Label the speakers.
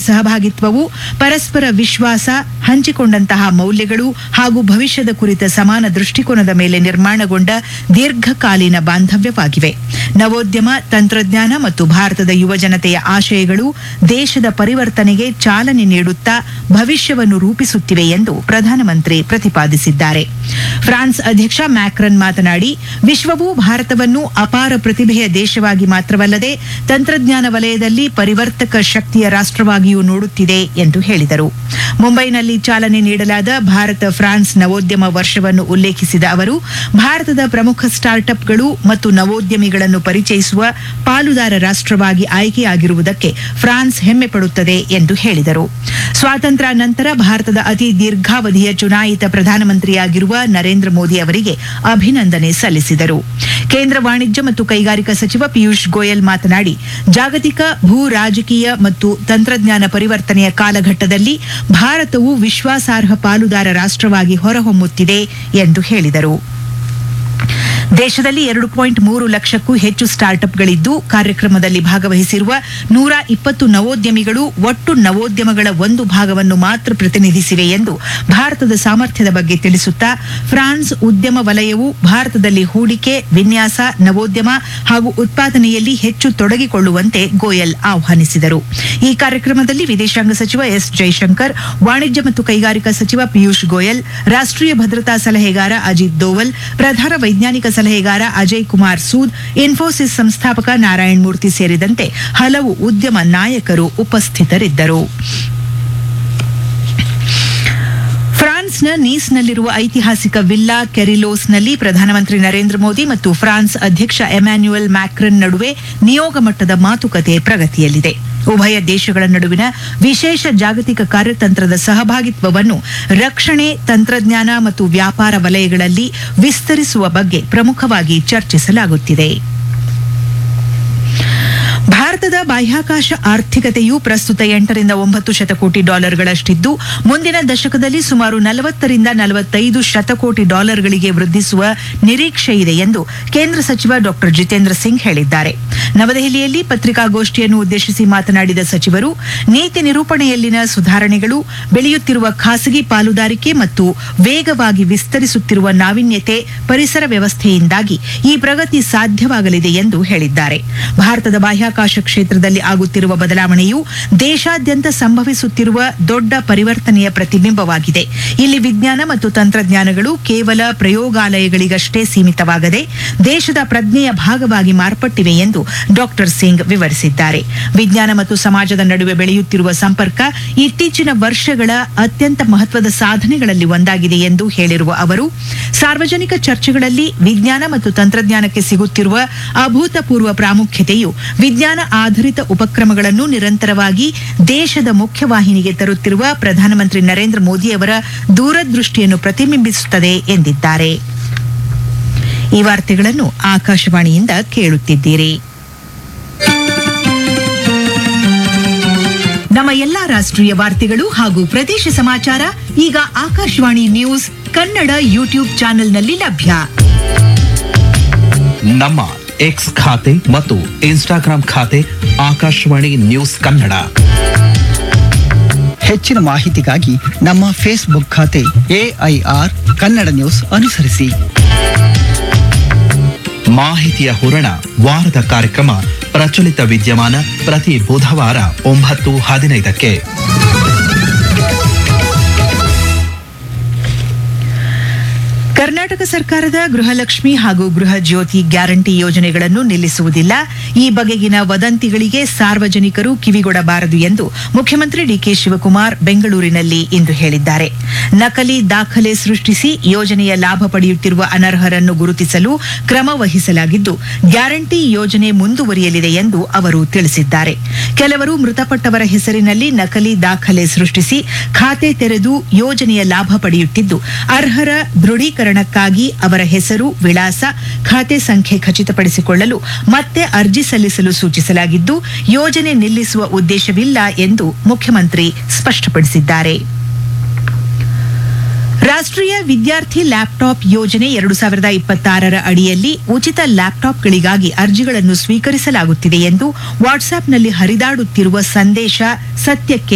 Speaker 1: ಸಹಭಾಗಿತ್ವವು ಪರಸ್ಪರ ವಿಶ್ವಾಸ ಹಂಚಿಕೊಂಡಂತಹ ಮೌಲ್ಯಗಳು ಹಾಗೂ ಭವಿಷ್ಯದ ಕುರಿತ ಸಮಾನ ದೃಷ್ಟಿಕೋನದ ಮೇಲೆ ನಿರ್ಮಾಣಗೊಂಡ ದೀರ್ಘಕಾಲೀನ ಬಾಂಧವ್ಯವಾಗಿವೆ ನವೋದ್ಯಮ ತಂತ್ರಜ್ಞಾನ ಮತ್ತು ಭಾರತದ ಯುವಜನತೆಯ ಆಶಯಗಳು ದೇಶದ ಪರಿವರ್ತನೆಗೆ ಚಾಲನೆ ನೀಡುತ್ತಾ ಭವಿಷ್ಯವನ್ನು ರೂಪಿಸುತ್ತಿವೆ ಎಂದು ಪ್ರಧಾನಮಂತ್ರಿ ಪ್ರತಿಪಾದಿಸಿದ್ದಾರೆ ಫ್ರಾನ್ಸ್ ಅಧ್ಯಕ್ಷ ಮ್ಯಾಕ್ರನ್ ಮಾತನಾಡಿ ವಿಶ್ವವು ಭಾರತವನ್ನು ಅಪಾರ ಪ್ರತಿಭೆಯ ದೇಶವಾಗಿ ಮಾತ್ರವಲ್ಲದೆ ತಂತ್ರಜ್ಞಾನ ವಲಯದಲ್ಲಿ ಪರಿವರ್ತಕ ಶಕ್ತಿಯ ರಾಷ್ಟ್ರವಾಗಿಯೂ ನೋಡುತ್ತಿದೆ ಎಂದು ಹೇಳಿದರು ಮುಂಬೈನಲ್ಲಿ ಚಾಲನೆ ನೀಡಲಾದ ಭಾರತ ಫ್ರಾನ್ಸ್ ನವೋದ್ಯಮ ವರ್ಷವನ್ನು ಉಲ್ಲೇಖಿಸಿದ ಅವರು ಭಾರತದ ಪ್ರಮುಖ ಸ್ಟಾರ್ಟ್ಅಪ್ಗಳು ಮತ್ತು ನವೋದ್ಯಮಿಗಳನ್ನು ಪರಿಚಯಿಸುವ ಪಾಲುದಾರ ರಾಷ್ಟ್ರವಾಗಿ ಆಯ್ಕೆಯಾಗಿರುವುದಕ್ಕೆ ಫ್ರಾನ್ಸ್ ಹೆಮ್ಮೆ ಪಡುತ್ತದೆ ಎಂದು ಹೇಳಿದರು ಸ್ವಾತಂತ್ರ್ಯ ನಂತರ ಭಾರತದ ಅತಿ ದೀರ್ಘಾವಧಿಯ ಚುನಾಯಿತ ಪ್ರಧಾನಮಂತ್ರಿಯಾಗಿರುವ ನರೇಂದ್ರ ಮೋದಿ ಅವರಿಗೆ ಅಭಿನಂದನೆ ಸಲ್ಲಿಸಿದರು ಕೇಂದ್ರ ವಾಣಿಜ್ಯ ಮತ್ತು ಕೈಗಾರಿಕಾ ಸಚಿವ ಪಿಯೂಷ್ ಗೋಯಲ್ ಮಾತನಾಡಿ ಜಾಗತಿಕ ಭೂ ರಾಜಕೀಯ ಮತ್ತು ತಂತ್ರಜ್ಞಾನ ಪರಿವರ್ತನೆಯ ಕಾಲಘಟ್ಟದಲ್ಲಿ ಭಾರತವು ವಿಶ್ವಾಸಾರ್ಹ ಪಾಲುದಾರ ರಾಷ್ಟ್ರವಾಗಿ ಹೊರಹೊಮ್ಮುತ್ತಿದೆ ಎಂದು ಹೇಳಿದರು ದೇಶದಲ್ಲಿ ಎರಡು ಪಾಯಿಂಟ್ ಮೂರು ಲಕ್ಷಕ್ಕೂ ಹೆಚ್ಚು ಸ್ಟಾರ್ಟ್ಅಪ್ಗಳಿದ್ದು ಕಾರ್ಯಕ್ರಮದಲ್ಲಿ ಭಾಗವಹಿಸಿರುವ ನೂರ ಇಪ್ಪತ್ತು ನವೋದ್ಯಮಿಗಳು ಒಟ್ಟು ನವೋದ್ಯಮಗಳ ಒಂದು ಭಾಗವನ್ನು ಮಾತ್ರ ಪ್ರತಿನಿಧಿಸಿವೆ ಎಂದು ಭಾರತದ ಸಾಮರ್ಥ್ಯದ ಬಗ್ಗೆ ತಿಳಿಸುತ್ತಾ ಫ್ರಾನ್ಸ್ ಉದ್ಯಮ ವಲಯವು ಭಾರತದಲ್ಲಿ ಹೂಡಿಕೆ ವಿನ್ಯಾಸ ನವೋದ್ಯಮ ಹಾಗೂ ಉತ್ಪಾದನೆಯಲ್ಲಿ ಹೆಚ್ಚು ತೊಡಗಿಕೊಳ್ಳುವಂತೆ ಗೋಯಲ್ ಆಹ್ವಾನಿಸಿದರು ಈ ಕಾರ್ಯಕ್ರಮದಲ್ಲಿ ವಿದೇಶಾಂಗ ಸಚಿವ ಎಸ್ ಜೈಶಂಕರ್ ವಾಣಿಜ್ಯ ಮತ್ತು ಕೈಗಾರಿಕಾ ಸಚಿವ ಪಿಯೂಷ್ ಗೋಯಲ್ ರಾಷ್ಟ್ರೀಯ ಭದ್ರತಾ ಸಲಹೆಗಾರ ಅಜಿತ್ ದೋವಲ್ ಪ್ರಧಾನ ವೈಜ್ಞಾನಿಕ ಸಲಹೆಗಾರ ಅಜಯ್ ಕುಮಾರ್ ಸೂದ್ ಇನ್ಫೋಸಿಸ್ ಸಂಸ್ಥಾಪಕ ನಾರಾಯಣ್ ಮೂರ್ತಿ ಸೇರಿದಂತೆ ಹಲವು ಉದ್ಯಮ ನಾಯಕರು ಉಪಸ್ಥಿತರಿದ್ದರು ಫ್ರಾನ್ಸ್ನ ನೀಸ್ನಲ್ಲಿರುವ ಐತಿಹಾಸಿಕ ವಿಲ್ಲಾ ಕೆರಿಲೋಸ್ನಲ್ಲಿ ಪ್ರಧಾನಮಂತ್ರಿ ನರೇಂದ್ರ ಮೋದಿ ಮತ್ತು ಫ್ರಾನ್ಸ್ ಅಧ್ಯಕ್ಷ ಎಮ್ಯಾನ್ಯುಯಲ್ ಮ್ಯಾಕ್ರನ್ ನಡುವೆ ನಿಯೋಗ ಮಟ್ಟದ ಮಾತುಕತೆ ಪ್ರಗತಿಯಲ್ಲಿದೆ ಉಭಯ ದೇಶಗಳ ನಡುವಿನ ವಿಶೇಷ ಜಾಗತಿಕ ಕಾರ್ಯತಂತ್ರದ ಸಹಭಾಗಿತ್ವವನ್ನು ರಕ್ಷಣೆ ತಂತ್ರಜ್ಞಾನ ಮತ್ತು ವ್ಯಾಪಾರ ವಲಯಗಳಲ್ಲಿ ವಿಸ್ತರಿಸುವ ಬಗ್ಗೆ ಪ್ರಮುಖವಾಗಿ ಚರ್ಚಿಸಲಾಗುತ್ತಿದೆ ಭಾರತದ ಬಾಹ್ಯಾಕಾಶ ಆರ್ಥಿಕತೆಯು ಪ್ರಸ್ತುತ ಎಂಟರಿಂದ ಒಂಬತ್ತು ಶತಕೋಟಿ ಡಾಲರ್ಗಳಷ್ಟಿದ್ದು ಮುಂದಿನ ದಶಕದಲ್ಲಿ ಸುಮಾರು ನಲವತ್ತರಿಂದ ನಲವತ್ತೈದು ಶತಕೋಟಿ ಡಾಲರ್ಗಳಿಗೆ ವೃದ್ಧಿಸುವ ನಿರೀಕ್ಷೆ ಇದೆ ಎಂದು ಕೇಂದ್ರ ಸಚಿವ ಡಾ ಜಿತೇಂದ್ರ ಸಿಂಗ್ ಹೇಳಿದ್ದಾರೆ ನವದೆಹಲಿಯಲ್ಲಿ ಪತ್ರಿಕಾಗೋಷ್ಠಿಯನ್ನು ಉದ್ದೇಶಿಸಿ ಮಾತನಾಡಿದ ಸಚಿವರು ನೀತಿ ನಿರೂಪಣೆಯಲ್ಲಿನ ಸುಧಾರಣೆಗಳು ಬೆಳೆಯುತ್ತಿರುವ ಖಾಸಗಿ ಪಾಲುದಾರಿಕೆ ಮತ್ತು ವೇಗವಾಗಿ ವಿಸ್ತರಿಸುತ್ತಿರುವ ನಾವೀನ್ಯತೆ ಪರಿಸರ ವ್ಯವಸ್ಥೆಯಿಂದಾಗಿ ಈ ಪ್ರಗತಿ ಸಾಧ್ಯವಾಗಲಿದೆ ಎಂದು ಹೇಳಿದ್ದಾರೆ ಭಾರತದ ಬಾಹ್ಯಾಕಾಶ ಕ್ಷೇತ್ರದಲ್ಲಿ ಆಗುತ್ತಿರುವ ಬದಲಾವಣೆಯು ದೇಶಾದ್ಯಂತ ಸಂಭವಿಸುತ್ತಿರುವ ದೊಡ್ಡ ಪರಿವರ್ತನೆಯ ಪ್ರತಿಬಿಂಬವಾಗಿದೆ ಇಲ್ಲಿ ವಿಜ್ಞಾನ ಮತ್ತು ತಂತ್ರಜ್ಞಾನಗಳು ಕೇವಲ ಪ್ರಯೋಗಾಲಯಗಳಿಗಷ್ಟೇ ಸೀಮಿತವಾಗದೆ ದೇಶದ ಪ್ರಜ್ಞೆಯ ಭಾಗವಾಗಿ ಮಾರ್ಪಟ್ಟಿವೆ ಎಂದು ಡಾಕ್ಟರ್ ಸಿಂಗ್ ವಿವರಿಸಿದ್ದಾರೆ ವಿಜ್ಞಾನ ಮತ್ತು ಸಮಾಜದ ನಡುವೆ ಬೆಳೆಯುತ್ತಿರುವ ಸಂಪರ್ಕ ಇತ್ತೀಚಿನ ವರ್ಷಗಳ ಅತ್ಯಂತ ಮಹತ್ವದ ಸಾಧನೆಗಳಲ್ಲಿ ಒಂದಾಗಿದೆ ಎಂದು ಹೇಳಿರುವ ಅವರು ಸಾರ್ವಜನಿಕ ಚರ್ಚೆಗಳಲ್ಲಿ ವಿಜ್ಞಾನ ಮತ್ತು ತಂತ್ರಜ್ಞಾನಕ್ಕೆ ಸಿಗುತ್ತಿರುವ ಅಭೂತಪೂರ್ವ ಪ್ರಾಮುಖ್ಯತೆಯು ವಿಜ್ಞಾನ ಆಧಾರಿತ ಉಪಕ್ರಮಗಳನ್ನು ನಿರಂತರವಾಗಿ ದೇಶದ ಮುಖ್ಯವಾಹಿನಿಗೆ ತರುತ್ತಿರುವ ಪ್ರಧಾನಮಂತ್ರಿ ನರೇಂದ್ರ ಮೋದಿ ಅವರ ದೂರದೃಷ್ಟಿಯನ್ನು ಪ್ರತಿಬಿಂಬಿಸುತ್ತದೆ ಎಂದಿದ್ದಾರೆ ಈ ವಾರ್ತೆಗಳನ್ನು ಆಕಾಶವಾಣಿಯಿಂದ ಕೇಳುತ್ತಿದ್ದೀರಿ ನಮ್ಮ ಎಲ್ಲಾ ರಾಷ್ಟ್ರೀಯ ವಾರ್ತೆಗಳು ಹಾಗೂ ಪ್ರದೇಶ ಸಮಾಚಾರ ಈಗ ಆಕಾಶವಾಣಿ ನ್ಯೂಸ್ ಕನ್ನಡ ಯೂಟ್ಯೂಬ್ ಚಾನೆಲ್ನಲ್ಲಿ ಲಭ್ಯ
Speaker 2: ನಮ್ಮ ಎಕ್ಸ್ ಖಾತೆ ಮತ್ತು ಇನ್ಸ್ಟಾಗ್ರಾಂ ಖಾತೆ ಆಕಾಶವಾಣಿ ನ್ಯೂಸ್ ಕನ್ನಡ
Speaker 3: ಹೆಚ್ಚಿನ ಮಾಹಿತಿಗಾಗಿ ನಮ್ಮ ಫೇಸ್ಬುಕ್ ಖಾತೆ ಎಐಆರ್ ಕನ್ನಡ ನ್ಯೂಸ್ ಅನುಸರಿಸಿ
Speaker 2: ಮಾಹಿತಿಯ ಹೂರಣ ವಾರದ ಕಾರ್ಯಕ್ರಮ ಪ್ರಚಲಿತ ವಿದ್ಯಮಾನ ಪ್ರತಿ ಬುಧವಾರ ಒಂಬತ್ತು ಹದಿನೈದಕ್ಕೆ
Speaker 1: ಕರ್ನಾಟಕ ಸರ್ಕಾರದ ಗೃಹಲಕ್ಷ್ಮಿ ಹಾಗೂ ಗೃಹ ಜ್ಯೋತಿ ಗ್ಯಾರಂಟಿ ಯೋಜನೆಗಳನ್ನು ನಿಲ್ಲಿಸುವುದಿಲ್ಲ ಈ ಬಗೆಗಿನ ವದಂತಿಗಳಿಗೆ ಸಾರ್ವಜನಿಕರು ಕಿವಿಗೊಡಬಾರದು ಎಂದು ಮುಖ್ಯಮಂತ್ರಿ ಡಿಕೆ ಶಿವಕುಮಾರ್ ಬೆಂಗಳೂರಿನಲ್ಲಿ ಇಂದು ಹೇಳಿದ್ದಾರೆ ನಕಲಿ ದಾಖಲೆ ಸೃಷ್ಟಿಸಿ ಯೋಜನೆಯ ಲಾಭ ಪಡೆಯುತ್ತಿರುವ ಅನರ್ಹರನ್ನು ಗುರುತಿಸಲು ಕ್ರಮ ವಹಿಸಲಾಗಿದ್ದು ಗ್ಯಾರಂಟಿ ಯೋಜನೆ ಮುಂದುವರಿಯಲಿದೆ ಎಂದು ಅವರು ತಿಳಿಸಿದ್ದಾರೆ ಕೆಲವರು ಮೃತಪಟ್ಟವರ ಹೆಸರಿನಲ್ಲಿ ನಕಲಿ ದಾಖಲೆ ಸೃಷ್ಟಿಸಿ ಖಾತೆ ತೆರೆದು ಯೋಜನೆಯ ಲಾಭ ಪಡೆಯುತ್ತಿದ್ದು ಅರ್ಹರ ದೃಢೀಕರಣಕ್ಕಾಗಿ ಅವರ ಹೆಸರು ವಿಳಾಸ ಖಾತೆ ಸಂಖ್ಯೆ ಖಚಿತಪಡಿಸಿಕೊಳ್ಳಲು ಮತ್ತೆ ಅರ್ಜಿ ಸಲ್ಲಿಸಲು ಸೂಚಿಸಲಾಗಿದ್ದು ಯೋಜನೆ ನಿಲ್ಲಿಸುವ ಉದ್ದೇಶವಿಲ್ಲ ಎಂದು ಮುಖ್ಯಮಂತ್ರಿ ಸ್ಪಷ್ಟಪಡಿಸಿದ್ದಾರೆ ರಾಷ್ಟ್ರೀಯ ವಿದ್ಯಾರ್ಥಿ ಲ್ಯಾಪ್ಟಾಪ್ ಯೋಜನೆ ಎರಡು ಸಾವಿರದ ಇಪ್ಪತ್ತಾರರ ಅಡಿಯಲ್ಲಿ ಉಚಿತ ಲ್ಯಾಪ್ಟಾಪ್ಗಳಿಗಾಗಿ ಅರ್ಜಿಗಳನ್ನು ಸ್ವೀಕರಿಸಲಾಗುತ್ತಿದೆ ಎಂದು ವಾಟ್ಸ್ಆಪ್ನಲ್ಲಿ ಹರಿದಾಡುತ್ತಿರುವ ಸಂದೇಶ ಸತ್ಯಕ್ಕೆ